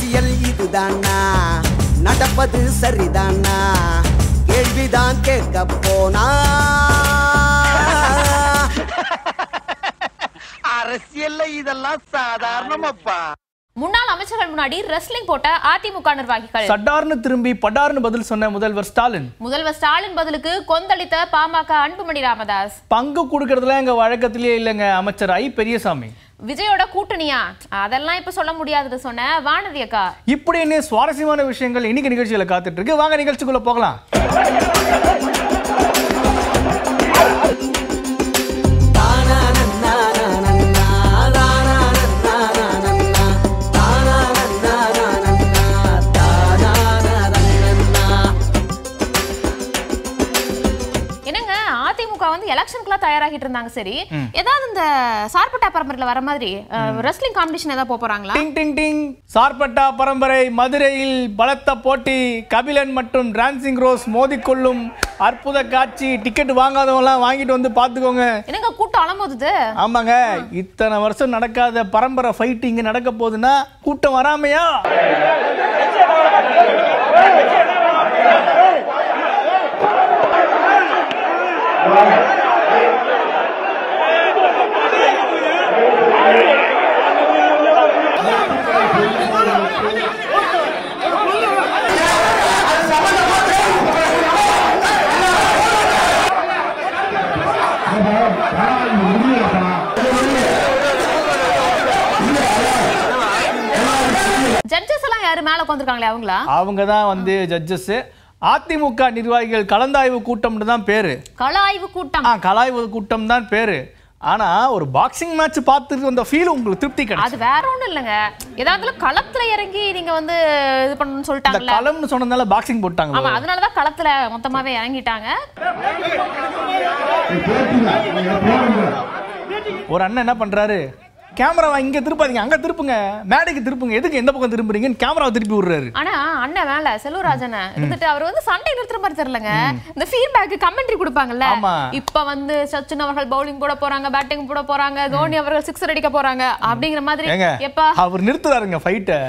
அரசியல் இதுதானா நடப்பது சரிதானா கேள்விதான் கேட்க போனா அரசியல்ல இதெல்லாம் சாதாரணமாப்பா முன்னாள் அமைச்சர்கள் முன்னாடி ரெஸ்லிங் போட்ட அதிமுக நிர்வாகிகள் சட்டார்னு திரும்பி படார்னு பதில் சொன்ன முதல்வர் ஸ்டாலின் முதல்வர் ஸ்டாலின் பதிலுக்கு கொந்தளித்த பாமக அன்புமணி ராமதாஸ் பங்கு கொடுக்கறதுல எங்க வழக்கத்திலேயே இல்லைங்க அமைச்சர் ஐ பெரியசாமி விஜயோட கூட்டணியா அதெல்லாம் இப்ப சொல்ல முடியாதுன்னு சொன்ன வானதி அக்கா இப்படின்னு சுவாரஸ்யமான விஷயங்கள் இன்னைக்கு நிகழ்ச்சியில காத்துட்டு இருக்கு வாங்க நிகழ்ச்சிக்குள்ள போகலாம் என்னங்க அதிமுக வந்து எலெக்ஷனுக்குலாம் தயாராகிட்டு இருந்தாங்க சரி ஏதாவது இந்த சார்பட்டா பரம்பரையில வர மாதிரி ரெஸ்லிங் காம்படிஷன் ஏதாவது போக போறாங்களா டிங் டிங் டிங் சார்பட்டா பரம்பரை மதுரையில் பலத்த போட்டி கபிலன் மற்றும் டிரான்சிங் ரோஸ் மோதிக்கொள்ளும் அற்புத காட்சி டிக்கெட் வாங்காதவங்கலாம் வாங்கிட்டு வந்து பார்த்துக்கோங்க என்னங்க கூட்டம் அலமோதுது ஆமாங்க இத்தனை வருஷம் நடக்காத பரம்பரை ஃபைட் இங்க நடக்க போகுதுன்னா கூட்டம் வராமையா ஜட்ஜஸ் எல்லாம் யாரு மேல உட்காந்துருக்காங்களே அவங்களா அவங்க தான் வந்து ஜட்ஜஸ் அதிமுக நிர்வாகிகள் கலந்தாய்வு கூட்டம்னு தான் பேரு கள ஆய்வு கூட்டம் ஆ கலாய்வு கூட்டம் தான் பேரு ஆனா ஒரு பாக்ஸிங் மேட்ச் பார்த்துட்டு வந்த ஃபீல் உங்களுக்கு திருப்தி அது கிடைச்சு வேற ஒண்ணும் இல்லைங்க ஏதாவது களத்துல இறங்கி நீங்க வந்து இது பண்ணணும்னு இந்த சொல்லிட்டாங்கல்ல களம்னு சொன்னதால பாக்ஸிங் போட்டாங்க ஆமா அதனாலதான் களத்துல மொத்தமாவே இறங்கிட்டாங்க ஒரு அண்ணன் என்ன பண்றாரு கேமராவை இங்க திருப்பாதீங்க அங்க திருப்புங்க மேடைக்கு திருப்புங்க எதுக்கு எந்த பக்கம் திரும்புறீங்கன்னு கேமராவை திருப்பி விடுறாரு ஆனா அண்ணன் மேல செல்வராஜன் இருந்துட்டு அவர் வந்து சண்டை நிறுத்துற மாதிரி தெரியலங்க இந்த ஃபீட்பேக் கமெண்ட்ரி கொடுப்பாங்கல்ல ஆமா. இப்ப வந்து சச்சின் அவர்கள் பவுலிங் போட போறாங்க பேட்டிங் போட போறாங்க தோனி அவர்கள் சிக்ஸர் அடிக்க போறாங்க அப்படிங்கிற மாதிரி ஏங்க எப்ப அவர் நிறுத்துறாருங்க ஃபைட்டை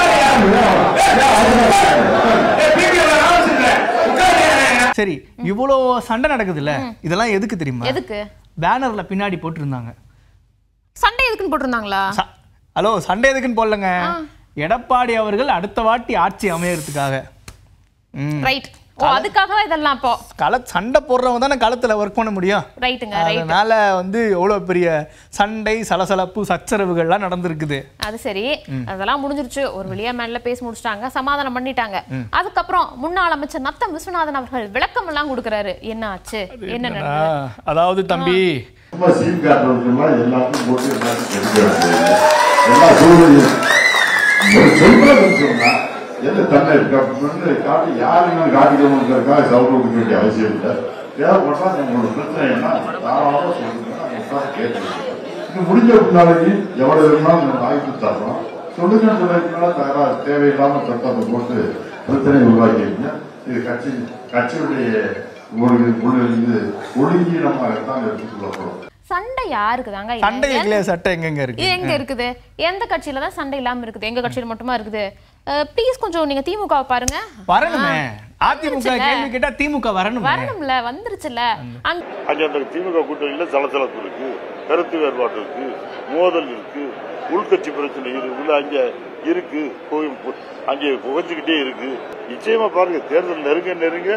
சரி இவ்வளோ சண்டை நடக்குதுல்ல இதெல்லாம் எதுக்கு தெரியுமா எதுக்கு பேனர்ல பின்னாடி போட்டிருந்தாங்க சண்டை எதுக்குன்னு போட்டிருந்தாங்களா ச- ஹலோ சண்டை எதுக்குன்னு போடலங்க எடப்பாடி அவர்கள் அடுத்த வாட்டி ஆட்சி அமையறதுக்காக ம். ரைட் ஓ அதுக்காக இதெல்லாம் அப்போ கள சண்டை போடுறவங்க தானே களத்துல ஒர்க் பண்ண முடியும் ரைட்டுங்க ரைட் அதனால வந்து எவ்வளவு பெரிய சண்டை சலசலப்பு சச்சரவுகள்லாம் நடந்திருக்குது அது சரி அதெல்லாம் முடிஞ்சிருச்சு ஒரு வழியா மேல பேசி முடிச்சிட்டாங்க சமாதானம் பண்ணிட்டாங்க அதுக்கப்புறம் முன்னாள் அமைச்சர் நத்தம் விஸ்வநாதன் அவர்கள் விளக்கம் எல்லாம் கொடுக்கறாரு என்ன ஆச்சு என்ன ஆ, நடந்தது அதாவது தம்பி சும்மா சீம் காட்டுறதுக்குமா எல்லாத்தையும் போட்டு எல்லாத்தையும் கெடுக்கிறது எல்லா சூழ்நிலையும் ஒரு சொல்றதுன்னு சொன்னா எந்த தன்னை இருக்கா அப்படின்னு காட்டி யாருன்னு காட்டிக்கணுங்கிறதுக்காக சவுண்ட் கொடுக்க வேண்டிய அவசியம் இல்லை தேவைப்பட்டா உங்களோட பிரச்சனை என்ன தாராளமாக சொல்லுங்க நாங்கள் உட்காந்து கேட்டுருக்கோம் இது முடிஞ்ச பின்னாடி எவ்வளவு வேணுமாலும் நம்ம வாய்ப்பு தர்றோம் சொல்லுங்கன்னு சொல்லிருக்கனால தகரா தேவையில்லாம சட்டத்தை போட்டு பிரச்சனை உருவாக்கிருக்கீங்க இது கட்சி கட்சியுடைய ஒழுங்கு ஒழுங்கு ஒழுங்கீனமாகத்தான் எடுத்துக்கொள்ள போறோம் சண்டை யாருக்கு தாங்க சண்டை இல்லையா சட்டை எங்கெங்க இருக்கு இது எங்க இருக்குது எந்த கட்சியில தான் சண்டை இல்லாம இருக்குது எங்க கட்சியில மட்டுமா இருக்குது ப்ளீஸ் கொஞ்சம் நீங்க திமுக பாருங்க வரணுமே அதிமுக கேள்வி கேட்டா திமுக வரணுமே வரணும்ல வந்துருச்சுல அங்க அங்கே அந்த திமுக கூட்டணியில் சலசலப்பு இருக்கு கருத்து வேறுபாடு இருக்கு மோதல் இருக்கு உள்கட்சி பிரச்சனை இருக்குல்ல அங்கே இருக்கு போய் போ- அங்கே புகஞ்சுக்கிட்டே இருக்கு நிச்சயமா பாருங்க தேர்தல் நெருங்க நெருங்க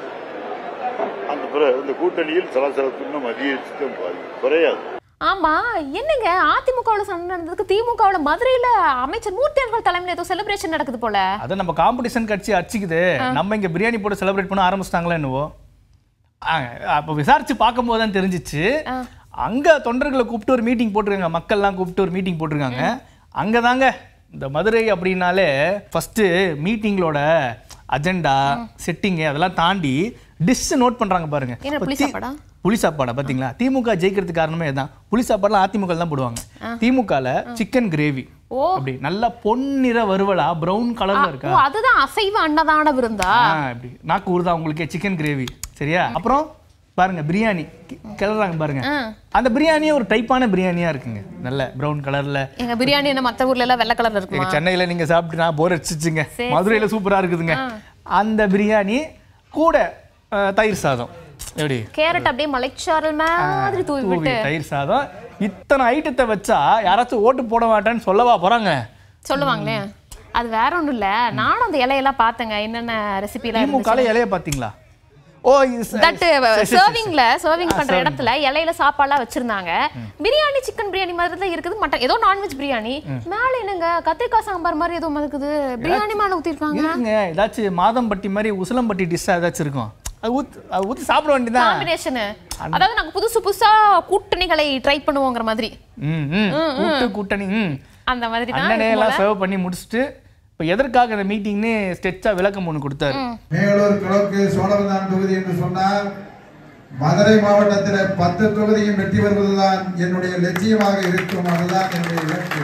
அந்த பிற- இந்த கூட்டணியில் சலசலப்பு இன்னும் அதிகரிச்சுட்டு பாருங்க குறையாது ஆமா என்னங்க அதிமுகவுல சண்டை நடந்ததுக்கு திமுகவுல மதுரையில அமைச்சர் மூர்த்தி அவர்கள் தலைமையில ஏதோ செலிப்ரேஷன் நடக்குது போல அதை நம்ம காம்படிஷன் கட்சி அடிச்சுக்குது நம்ம இங்க பிரியாணி போட்டு செலிப்ரேட் பண்ண ஆரம்பிச்சிட்டாங்களா என்னவோ ஆ, அப்ப விசாரிச்சு பார்க்கும்போது தான் தெரிஞ்சிச்சு அங்க தொண்டர்களை கூப்பிட்டு ஒரு மீட்டிங் போட்டிருக்காங்க மக்கள்லாம் கூப்பிட்டு ஒரு மீட்டிங் போட்டிருக்காங்க அங்கதாங்க இந்த மதுரை அப்படின்னாலே ஃபர்ஸ்ட் மீட்டிங்களோட அஜெண்டா செட்டிங்கு அதெல்லாம் தாண்டி டிஷ் நோட் பண்றாங்க பாருங்க என்ன, இப்ப புளி தி- சாப்பாடா? புளி சாப்பாடா பாத்தீங்களா திமுக ஜெயிக்கிறதுக்கு காரணமே இதுதான் புளி சாப்பாடுலாம் அதிமுக தான் போடுவாங்க திமுகல சிக்கன் கிரேவி ஓ. அப்படி நல்லா பொன்னிற வறுவலா பிரவுன் கலர்ல இருக்கா ஓ அதுதான் அசைவ அன்னதான விருந்தா ஆ, இப்படி நாக்கு ஊறுதா உங்களுக்கே சிக்கன் கிரேவி சரியா அப்புறம் பாருங்க பிரியாணி கி- கிளறாங்க பாருங்க அந்த பிரியாணியே ஒரு டைப்பான பிரியாணியா இருக்குங்க நல்ல பிரவுன் கலர்ல எங்க பிரியாணி என்ன மத்த ஊர்ல எல்லாம் வெள்ளை கலர்ல இருக்குமா எங்க சென்னையில நீங்க சாப்பிட்டு நான் போர் அடிச்சிச்சுங்க சரி, மதுரையில சூப்பரா இருக்குதுங்க அந்த பிரியாணி கூட அஹ், தயிர் சாதம் எப்படி கேரட் அப்படியே மலைச்சாரல் மாதிரி தூவி தூவி விட்டு தயிர் சாதம் இத்தனை ஐட்டத்தை வச்சா யாராச்சும் ஓட்டு போட மாட்டேன்னு சொல்லவா போறாங்க சொல்லுவாங்களே அது வேற ஒண்ணும் இல்ல நானும் அந்த இலையெல்லாம் பார்த்தேங்க என்னென்ன ரெசிபி எல்லாம் திமுக ல இலைய பாத்தீங்களா ஓ இது ச- தட் சரி, சரி, சரி. சர்விங்ல சர்விங் ஆ, பண்ற serving. இடத்துல இலையில சாப்பாடுலாம் வச்சிருந்தாங்க பிரியாணி சிக்கன் பிரியாணி மாதிரி தான் இருக்குது மட்டன் ஏதோ நான்வெஜ் பிரியாணி மேல என்னங்க கத்திரிக்காய் சாம்பார் மாதிரி ஏதோ இருக்குது பிரியாணி மேல ஊத்திருக்காங்க இருக்குங்க ஏதாச்சும் மாதம்பட்டி மாதிரி உசிலம்பட்டி டிஷ்ஷா ஏதாச்சும் இருக்கும் அது ஊத்து அது ஊத்தி சாப்பிட வேண்டியதான் காம்பினேஷன் அதாவது நாங்க புதுசு புதுசா கூட்டணிகளை ட்ரை பண்ணுவோங்கிற மாதிரி ம் ம் கூட்டு கூட்டணி ம் அந்த மாதிரி தான் அண்ணனே இருக்கும் எல்லாம் போல. சர்வ் பண்ணி முடிச்சுட்டு இப்போ எதற்காக இந்த மீட்டிங்னு ஸ்டெச்சா விளக்கம் ஒன்று கொடுத்தாரு மேலூர் கிழக்கு சோழவந்தான் தொகுதி என்று சொன்னால் மதுரை மாவட்டத்தில் பத்து தொகுதியும் வெற்றி பெறுவதுதான் என்னுடைய லட்சியமாக இருக்கும் அதுதான் என்னுடைய இலக்கு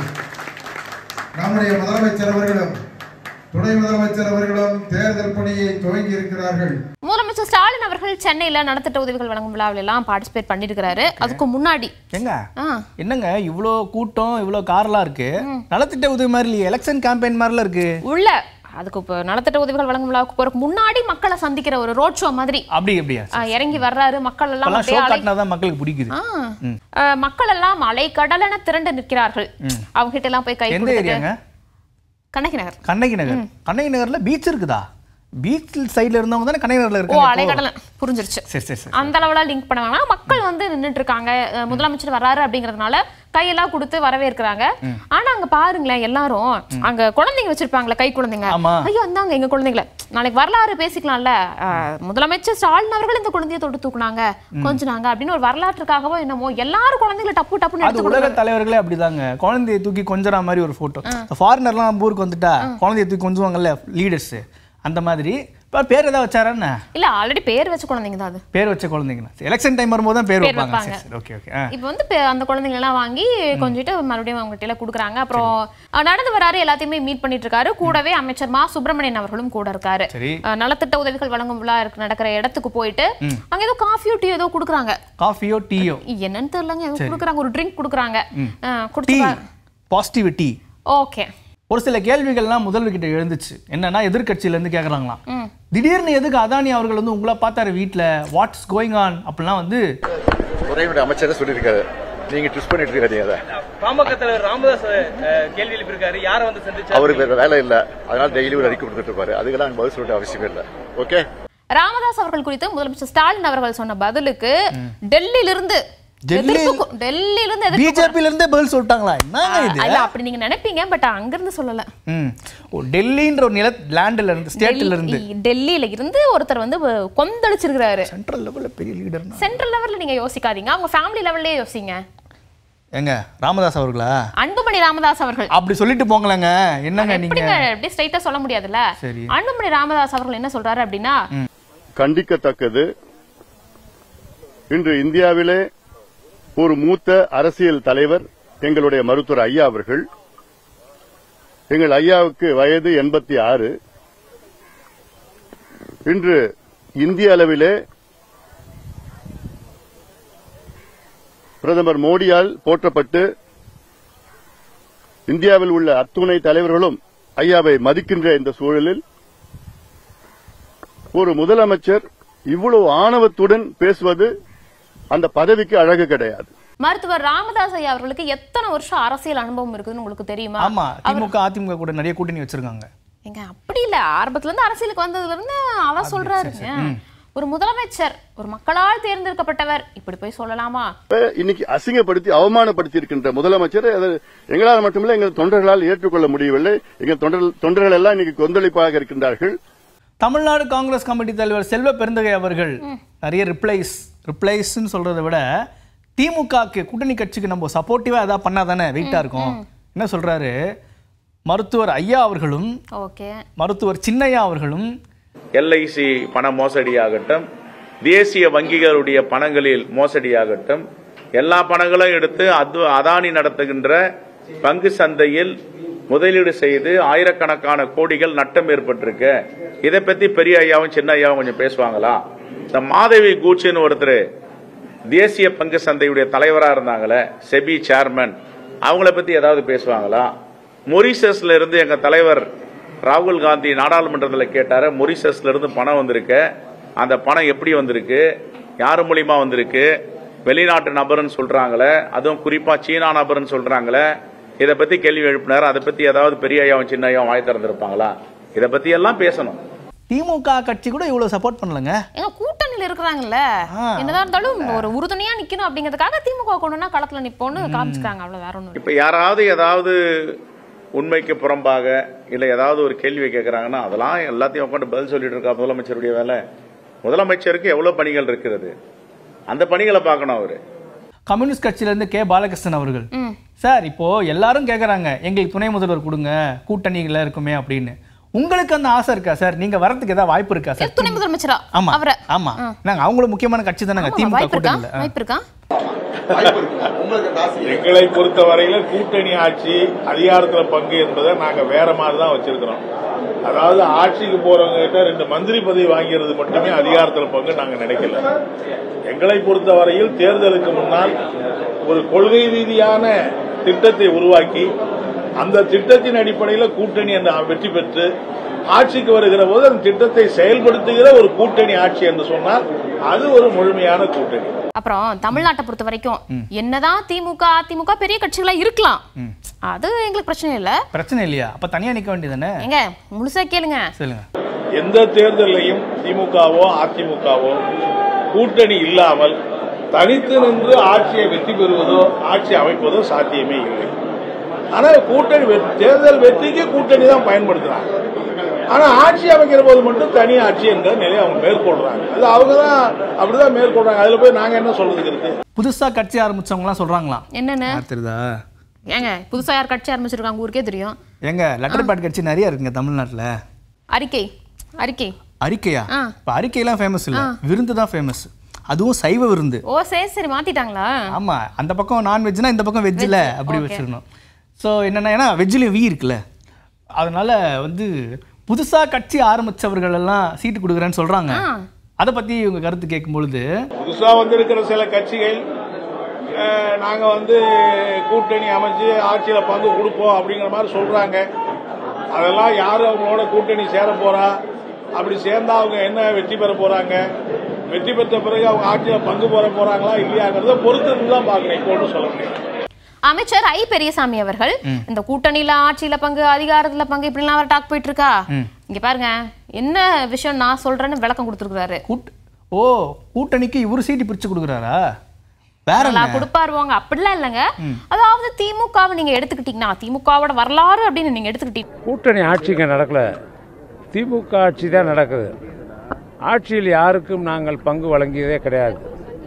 நம்முடைய முதலமைச்சர் அவர்களும் துணை முதலமைச்சர் அவர்களும் தேர்தல் பணியை துவங்கி இருக்கிறார்கள் முதலமைச்சர் ஸ்டாலின் அவர்கள் சென்னையில நலத்திட்ட உதவிகள் வழங்கும் விழாவில எல்லாம் பார்ட்டிசிபேட் பண்ணிருக்கிறாரு அதுக்கு முன்னாடி எங்க ஆ, என்னங்க இவ்வளோ கூட்டம் இவ்வளோ கார்லாம் இருக்கு நலத்திட்ட உதவி மாதிரி இல்லையே எலெக்ஷன் கேம்பெயின் மாதிரிலாம் இருக்கு உள்ள அதுக்கு இப்போ நலத்திட்ட உதவிகள் வழங்கும் விழாவுக்கு போறதுக்கு முன்னாடி மக்களை சந்திக்கிற ஒரு ரோட் ஷோ மாதிரி அப்படி எப்படியா ஆ, இறங்கி வர்றாரு மக்கள் எல்லாம் இப்பெல்லாம் ஷோ அப்படியே அலை காட்டினா தான் மக்களுக்கு பிடிக்குது ஆ. ஆ, மக்கள் எல்லாம் அலை கடலென திரண்டு நிற்கிறார்கள் அவங்க கிட்ட எல்லாம் போய் கை எந்த கொடுத்துட்டு ஏரியாங்க கண்ணகி நகர் கண்ணகி நகர் கண்ணகி நகர்ல பீச் இருக்குதா பீச் சைடுல இருந்தவங்க தானே கண்ணகி நகர்ல ஓ இருக்காங்க இப்போ? அலைக்கடலன் புரிஞ்சிருச்சு சரி சரி சரி அந்த அளவுல லிங்க் பண்ண வேணாம் மக்கள் வந்து நின்னுட்டு இருக்காங்க அஹ் முதலமைச்சர் வர்றாரு அப்படிங்கறதுனால கையெல்லாம் கொடுத்து வரவேற்கிறாங்க ஆனா அங்க பாருங்களேன் எல்லாரும் அங்க குழந்தைங்க வச்சிருப்பாங்களே கை குழந்தைங்க ஆமா. ஐயோ அந்தாங்க எங்க குழந்தைங்கள நாளைக்கு வரலாறு பேசிக்கலாம்ல அஹ் முதலமைச்சர் ஸ்டாலின் அவர்கள் இந்த குழந்தைய தொட்டு தூக்குனாங்க கொஞ்சினாங்க அப்படின்னு ஒரு வரலாற்றுக்காகவோ என்னமோ எல்லாரும் குழந்தைகளை டப்பு டப்புன்னு அது எடுத்து உலக கொடுக்குறாங்க தலைவர்களே அப்படிதாங்க குழந்தைய தூக்கி கொஞ்சற மாதிரி ஒரு போட்டோ ஃபாரினர்லாம் நம்ம ஊருக்கு வந்துட்டா குழந்தைய தூக்கி கொஞ்சுவாங்கல்ல லீடர்ஸ் அந்த மாதிரி இப்போ பேர் ஏதாவது வச்சாரா என்ன இல்ல ஆல்ரெடி பேர் வச்ச குழந்தைங்க தான் அது பேர் வச்ச குழந்தைங்க எலெக்ஷன் டைம் வரும்போது தான் பேர் பேர் வைப்பாங்க வைப்பாங்க. சரி சரி ஓகே ஓகே ஆ இப்போ வந்து பெ- அந்த குழந்தைங்க எல்லாம் வாங்கி கொஞ்சிட்டு மறுபடியும் அவங்க கிட்ட கொடுக்குறாங்க அப்புறம் அஹ், நடந்து வராரு எல்லாத்தையுமே மீட் பண்ணிட்டு இருக்காரு கூடவே அமைச்சர் மா சுப்பிரமணியன் அவர்களும் கூட இருக்காரு சரி. அஹ், நலத்திட்ட உதவிகள் வழங்கும் விழா இருக்கு நடக்கிற இடத்துக்கு போயிட்டு அங்க ஏதோ காஃபியோ டீ ஏதோ கொடுக்குறாங்க காஃபியோ டீயோ என்னன்னு தெரியலங்க ஏதோ கொடுக்குறாங்க ஒரு ட்ரிங்க் கொடுக்குறாங்க அஹ், டீ கொடுத்து பாசிட்டிவிட்டி ஓகே ஒரு சில கேள்விகள்லாம் முதல்வர்கிட்ட எழுந்துச்சு என்னன்னா எதிர்க்கட்சியில இருந்து கேக்குறாங்களாம் திடீர்னு எதுக்கு அதானி அவர்கள் வந்து உங்களை பார்த்தாரு வீட்ல வாட்ஸ் கோயிங் ஆன் அப்படிலாம் வந்து துறையினுடைய அமைச்சரே சொல்லியிருக்காரு நீங்க ட்விஸ்ட் பண்ணிட்டு இருக்காதீங்க அதை பாமக தலைவர் ராமதாஸ் அஹ், கேள்வி எழுப்பியிருக்காரு யாரை வந்து சந்திச்சா அவருக்கு வேற வேலை இல்ல அதனால டெய்லி ஒரு அறிக்கை கொடுத்துட்டு இருப்பாரு அதுக்கெல்லாம் எனக்கு பதில் சொல்ல அவசியமே இல்லை ஓகே ராமதாஸ் அவர்கள் குறித்து முதலமைச்சர் ஸ்டாலின் அவர்கள் சொன்ன பதிலுக்கு டெல்லியில இருந்து டெல்லி- எதிர்ப்பு கு- டெல்லியில இருந்து எதிர்ப்பு பிஜேபியில இருந்தே பதில் சொல்லிட்டாங்களா என்னங்க இது இல்ல அப்படி நீங்க நினைப்பீங்க பட் அங்கிருந்து சொல்லல ம் ஓ டெல்லின்ற ஒரு நில லேண்ட்ல இருந்து ஸ்டேட்ல இருந்து டெல்லி- டெல்லியில இருந்து ஒருத்தர் வந்து வ- கொந்தளிச்சிருக்கிறாரு சென்ட்ரல் லெவல்ல பெரிய லீடர் சென்ட்ரல் லெவல்ல நீங்க யோசிக்காதீங்க அவங்க ஃபேமிலி லெவல்லே யோசிங்க எங்க ராமதாஸ் அவர்களா அன்புமணி ராமதாஸ் அவர்கள் அப்படி சொல்லிட்டு போங்களேங்க என்னங்க நீங்க எப்படிங்க அப்படியே ஸ்ட்ரைட்டா சொல்ல முடியாதுல்ல சரி. அன்புமணி ராமதாஸ் அவர்கள் என்ன சொல்றாரு அப்படின்னா கண்டிக்கத்தக்கது இன்று இந்தியாவிலே ஒரு மூத்த அரசியல் தலைவர் எங்களுடைய மருத்துவர் ஐயா அவர்கள் எங்கள் ஐயாவுக்கு வயது எண்பத்தி ஆறு இன்று இந்திய அளவிலே பிரதமர் மோடியால் போற்றப்பட்டு இந்தியாவில் உள்ள அத்துணை தலைவர்களும் ஐயாவை மதிக்கின்ற இந்த சூழலில் ஒரு முதலமைச்சர் இவ்வளவு ஆணவத்துடன் பேசுவது அந்த பதவிக்கு அழகு கிடையாது மருத்துவர் ராமதாஸ் ஐயா அவர்களுக்கு எத்தனை வருஷம் அரசியல் அனுபவம் இருக்குதுன்னு உங்களுக்கு தெரியுமா ஆமா திமுக அதிமுக கூட நிறைய கூட்டணி வச்சிருக்காங்க எங்க அப்படி இல்ல ஆரம்பத்துல இருந்து அரசியலுக்கு வந்ததுல இருந்து அவர் சொல்றாருங்க ஒரு முதலமைச்சர் ஒரு மக்களால் தேர்ந்தெடுக்கப்பட்டவர் இப்படி போய் சொல்லலாமா இப்ப இன்னைக்கு அசிங்கப்படுத்தி அவமானப்படுத்தி இருக்கின்ற முதலமைச்சர் அதை எங்களால் மட்டுமில்லை எங்கள் தொண்டர்களால் ஏற்றுக்கொள்ள முடியவில்லை எங்கள் தொண்டர்கள் தொண்டர்கள் எல்லாம் இன்னைக்கு கொந்தளிப்பாக இருக்கின்றார்கள் தமிழ்நாடு காங்கிரஸ் கமிட்டி தலைவர் செல்வ பெருந்தகை அவர்கள் நிறைய ரிப்ளைஸ் ரிப்ளைஸ்ன்னு சொல்றதை விட திமுகக்கு கூட்டணி கட்சிக்கு நம்ம சப்போர்ட்டிவா ஏதாவது பண்ணாதானே வெயிட்டா இருக்கும் என்ன சொல்றாரு மருத்துவர் ஐயா அவர்களும் ஓகே மருத்துவர் சின்னையா அவர்களும் எல்ஐசி பண மோசடியாகட்டும் தேசிய வங்கிகளுடைய பணங்களில் மோசடியாகட்டும் எல்லா பணங்களும் எடுத்து அது அதானி நடத்துகின்ற பங்கு சந்தையில் முதலீடு செய்து ஆயிரக்கணக்கான கோடிகள் நட்டம் ஏற்பட்டிருக்கு இதை பத்தி பெரிய ஐயாவும் சின்ன ஐயாவும் கொஞ்சம் பேசுவாங்களா இந்த மாதவி கூச்சின்னு ஒருத்தர் தேசிய பங்கு சந்தையுடைய தலைவரா இருந்தாங்களே செபி சேர்மன் அவங்கள பத்தி ஏதாவது பேசுவாங்களா மொரிசஸ்ல இருந்து எங்க தலைவர் ராகுல் காந்தி நாடாளுமன்றத்தில் கேட்டாரு மொரிசஸ்ல இருந்து பணம் வந்திருக்கு அந்த பணம் எப்படி வந்திருக்கு யார் மூலியமா வந்திருக்கு வெளிநாட்டு நபர்னு சொல்றாங்களே அதுவும் குறிப்பா சீனா நபர்னு சொல்றாங்களே இதை பத்தி கேள்வி எழுப்பினார் அதை பத்தி ஏதாவது பெரிய ஐயாவும் சின்ன ஐயாவும் வாய் திறந்திருப்பாங்களா இதை பத்தி எல்லாம் பேசணும் திமுக கட்சி கூட இவ்வளவு சப்போர்ட் பண்ணலங்க எங்க கூட்டணியில இருக்கிறாங்கல்ல என்னதான் இருந்தாலும் ஒரு உறுதுணையா நிக்கணும் அப்படிங்கிறதுக்காக திமுக கொண்டுனா களத்துல நிப்போம்னு காமிச்சுக்காங்க அவ்வளவு வேற ஒண்ணும் இப்ப யாராவது ஏதாவது உண்மைக்கு புறம்பாக இல்ல ஏதாவது ஒரு கேள்வி கேட்கறாங்கன்னா அதெல்லாம் எல்லாத்தையும் உட்காந்து பதில் சொல்லிட்டு இருக்கா முதலமைச்சருடைய வேலை முதலமைச்சருக்கு எவ்வளவு பணிகள் இருக்கிறது அந்த பணிகளை பார்க்கணும் அவரு கம்யூனிஸ்ட் கட்சியில இருந்து கே பாலகிருஷ்ணன் அவர்கள் சார் இப்போ எல்லாரும் கேக்குறாங்க எங்களுக்கு துணை முதல்வர் கொடுங்க கூட்டணிகள இருக்குமே அப்படின்னு உங்களுக்கு அந்த ஆசை இருக்கா சார் நீங்க வரதுக்கு ஏதாவது வாய்ப்பு இருக்கா சார் துணை முதலமைச்சரா ஆமா அவரை ஆமா நாங்க அவங்களும் முக்கியமான கட்சி தானங்க ஆமா, திமுக வாய்ப்பு இருக்கா கூட்டணியில ஆ. வாய்ப்பு இருக்கா எங்களை பொறுத்த வரையில கூட்டணி ஆட்சி அதிகாரத்துல பங்கு என்பதை நாங்க வேற மாதிரி தான் வச்சிருக்கிறோம் அதாவது ஆட்சிக்கு போறவங்க கிட்ட ரெண்டு மந்திரி பதவி வாங்கிறது மட்டுமே அதிகாரத்துல பங்கு நாங்க நினைக்கல எங்களை பொறுத்த வரையில் தேர்தலுக்கு முன்னால் ஒரு கொள்கை ரீதியான திட்டத்தை உருவாக்கி அந்த திட்டத்தின் அடிப்படையில் கூட்டணி அந்த வெற்றி பெற்று ஆட்சிக்கு வருகிற போது அந்த திட்டத்தை செயல்படுத்துகிற ஒரு கூட்டணி ஆட்சி என்று சொன்னால் அது ஒரு முழுமையான கூட்டணி அப்புறம் தமிழ்நாட்டை பொறுத்த வரைக்கும் என்னதான் திமுக அதிமுக பெரிய கட்சிகளா இருக்கலாம் அது எங்களுக்கு பிரச்சனை இல்ல பிரச்சனை இல்லையா அப்ப தனியா நிக்க வேண்டியதானே எங்க முழுசா கேளுங்க சொல்லுங்க எந்த தேர்தலையும் திமுகவோ அதிமுகவோ கூட்டணி இல்லாமல் தனித்து நின்று ஆட்சியை வெற்றி பெறுவதோ ஆட்சி அமைப்பதோ சாத்தியமே இல்லை ஆனா கூட்டணி வெ- தேர்தல் வெற்றிக்கு கூட்டணி தான் பயன்படுத்துறாங்க ஆனா ஆட்சி அமைக்கிற போது மட்டும் தனி ஆட்சி என்ற நிலையை அவங்க மேற்கொள்றாங்க அது அவங்க தான் அப்படிதான் மேற்கொள்றாங்க அதுல போய் நாங்க என்ன சொல்றதுக்கு இருக்கு புதுசா கட்சி ஆரம்பிச்சவங்க எல்லாம் சொல்றாங்களாம் என்னன்னு யார் தெரியுதா ஏங்க புதுசா யார் கட்சி ஆரம்பிச்சிருக்காங்க ஊருக்கே தெரியும் எங்க லெட்டர் பேட் கட்சி நிறைய இருக்குங்க தமிழ்நாட்டுல அறிக்கை அறிக்கை அறிக்கையா ஆ. இப்ப அறிக்கையெல்லாம் ஃபேமஸ் இல்ல விருந்து தான் ஃபேமஸ் அதுவும் சைவ விருந்து ஓ சரி சரி மாத்திட்டாங்களா ஆமா அந்த பக்கம் நான்வெஜ்னா இந்த பக்கம் வெஜ்ல அப்படி okay. வச்சிருக்கணும் ஸோ என்னன்னா ஏன்னா வெஜ்லயும் வி இருக்குல்ல அதனால வந்து புதுசா கட்சி ஆரம்பிச்சவர்கள் எல்லாம் சீட்டு கொடுக்குறேன்னு சொல்றாங்க அதை பத்தி உங்க கருத்து கேட்கும் பொழுது புதுசா வந்திருக்கிற சில கட்சிகள் அஹ், நாங்க வந்து கூட்டணி அமைச்சு ஆட்சியில பங்கு கொடுப்போம் அப்படிங்கிற மாதிரி சொல்றாங்க அதெல்லாம் யாரு அவங்களோட கூட்டணி சேர போறா அப்படி சேர்ந்தா அவங்க என்ன வெற்றி பெற போறாங்க வெற்றி பெற்ற பிறகு அவங்க ஆட்சியில பங்கு போற போறாங்களா இல்லையாங்கிறத பொறுத்து தான் பார்க்கணும் இப்போ ஒன்றும் சொல்ல முடியாது அமைச்சர் ஐ பெரியசாமி அவர்கள் இந்த கூட்டணியில ஆட்சியில பங்கு அதிகாரத்துல பங்கு இப்படிலாம் அவர் டாக் போயிட்டு இருக்கா இங்க பாருங்க என்ன விஷயம் நான் சொல்றேன்னு விளக்கம் கொடுத்துருக்காரு கூட் ஓ கூட்டணிக்கு இவரு சீட்டு பிரிச்சு கொடுக்குறாரா வேற நல்லா என்ன? கொடுப்பாரு வாங்க அப்படிலாம் இல்லைங்க அதாவது திமுகவை நீங்க எடுத்துக்கிட்டீங்கன்னா திமுகவோட வரலாறு அப்படின்னு நீங்க எடுத்துக்கிட்டீங்க கூட்டணி ஆட்சிங்க நடக்கல திமுக ஆட்சி தான் நடக்குது ஆட்சியில் யாருக்கும் நாங்கள் பங்கு வழங்கியதே கிடையாது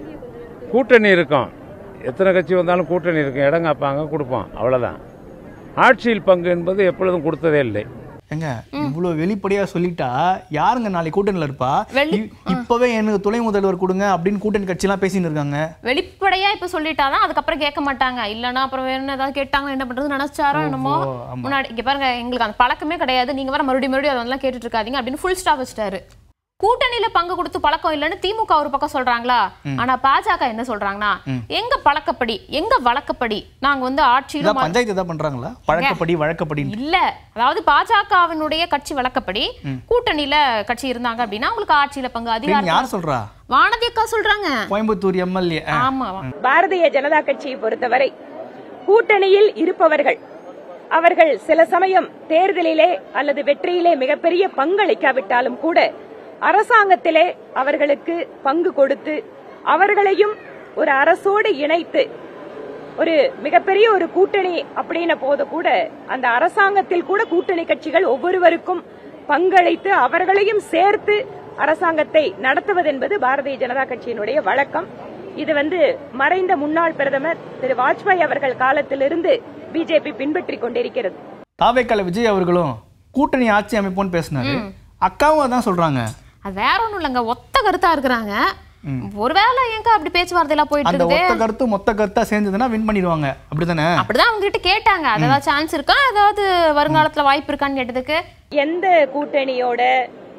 கூட்டணி இருக்கும் எத்தனை கட்சி வந்தாலும் கூட்டணி இருக்கும் இடம் காப்பாங்க கொடுப்போம் அவ்வளோதான் ஆட்சியில் பங்கு என்பது எப்பொழுதும் கொடுத்ததே இல்லை ஏங்க இவ்வளவு வெளிப்படையா சொல்லிட்டா யாருங்க நாளைக்கு கூட்டணியில இருப்பா வெளி- இ- இப்பவே எனக்கு துணை முதல்வர் கொடுங்க அப்படின்னு கூட்டணி கட்சி எல்லாம் பேசின்னு இருக்காங்க வெளிப்படையா இப்ப சொல்லிட்டாதான் அதுக்கப்புறம் கேட்க மாட்டாங்க இல்லனா அப்புறம் வேற என்ன ஏதாவது கேட்டாங்க என்ன பண்றது நினைச்சாரோ என்னமோ முன்னாடி இங்க பாருங்க எங்களுக்கு அந்த பழக்கமே கிடையாது நீங்க வர மறுபடியும் மறுபடியும் அதெல்லாம் கேட்டுட்டு இருக்காதீங்க அப்படின்னு ஃபுல் ஸ்டாப் வச்சிட்டாரு கூட்டணியில பங்கு கொடுத்து பழக்கம் இல்லைன்னு திமுக ஒரு பக்கம் சொல்றாங்களா ஆனா பாஜக என்ன சொல்றாங்கன்னா எங்க பழக்கப்படி எங்க வழக்கப்படி நாங்க வந்து ஆட்சியில இதான் பஞ்சாயத்து ஏதாவது பண்றாங்களா பழக்கப்படி வழக்கப்படி இல்ல அதாவது பாஜகவினுடைய கட்சி வழக்கப்படி கூட்டணியில கட்சி இருந்தாங்க அப்படின்னா உங்களுக்கு ஆட்சியில பங்கு அதிகாரம் யார் சொல்றா வானதி அக்கா சொல்றாங்க கோயம்புத்தூர் எம்எல்ஏ ஆமா பாரதிய ஜனதா கட்சியை பொறுத்தவரை கூட்டணியில் இருப்பவர்கள் அவர்கள் சில சமயம் தேர்தலிலே அல்லது வெற்றியிலே மிகப்பெரிய பங்களிக்காவிட்டாலும் கூட அரசாங்கத்திலே அவர்களுக்கு பங்கு கொடுத்து அவர்களையும் ஒரு அரசோடு இணைத்து ஒரு மிகப்பெரிய ஒரு கூட்டணி அப்படின்ன போது கூட அந்த அரசாங்கத்தில் கூட கூட்டணி கட்சிகள் ஒவ்வொருவருக்கும் பங்களித்து அவர்களையும் சேர்த்து அரசாங்கத்தை நடத்துவதென்பது பாரதிய ஜனதா கட்சியினுடைய வழக்கம் இது வந்து மறைந்த முன்னாள் பிரதமர் திரு வாஜ்பாய் அவர்கள் காலத்திலிருந்து பிஜேபி பின்பற்றிக் கொண்டிருக்கிறது தாவேக்கால விஜய் அவர்களும் கூட்டணி ஆட்சி அமைப்போன்னு பேசினாரு அக்காவும் அதான் சொல்றாங்க அது வேற ஒண்ணும் இல்லைங்க ஒத்த கருத்தா இருக்கிறாங்க ஒருவேளை ஏங்க அப்படி பேச்சுவார்த்தை எல்லாம் போயிட்டு அந்த இருக்குது ஒத்த கருத்து மொத்த கருத்தா சேர்ந்ததுன்னா வின் பண்ணிடுவாங்க அப்படிதானே அப்படிதான் அவங்க கிட்ட கேட்டாங்க அது ஏதாவது சான்ஸ் இருக்கா ஏதாவது வருங்காலத்துல வாய்ப்பு இருக்கான்னு கேட்டதுக்கு எந்த கூட்டணியோட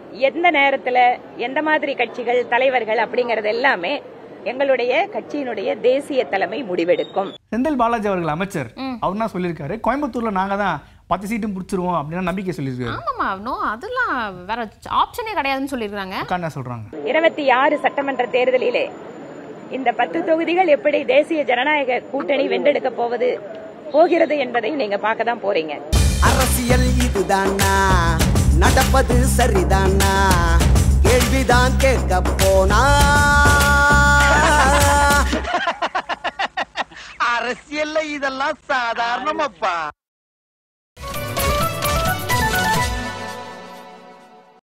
எந்த நேரத்துல எந்த மாதிரி கட்சிகள் தலைவர்கள் அப்படிங்கறது எல்லாமே எங்களுடைய கட்சியினுடைய தேசிய தலைமை முடிவெடுக்கும் செந்தில் பாலாஜி அவர்கள் அமைச்சர் அவர் என்ன சொல்லியிருக்காரு கோயம்புத்தூர்ல நாங்க தான் பத்து சீட்டும் பிடிச்சிருவோம் அப்படின்னு நம்பிக்கை சொல்லியிருக்காரு ஆமாமா நோ அதெல்லாம் வேற ஆப்ஷனே கிடையாதுன்னு சொல்லியிருக்காங்க அக்கா என்ன சொல்றாங்க இருபத்தி ஆறு சட்டமன்ற தேர்தலிலே இந்த பத்து தொகுதிகள் எப்படி தேசிய ஜனநாயக கூட்டணி வென்றெடுக்க போவது போகிறது என்பதை நீங்க பார்க்க தான் போறீங்க அரசியல் இதுதானா நடப்பது சரிதானா கேள்விதான் கேட்க போனா அரசியல்ல இதெல்லாம் சாதாரணமப்பா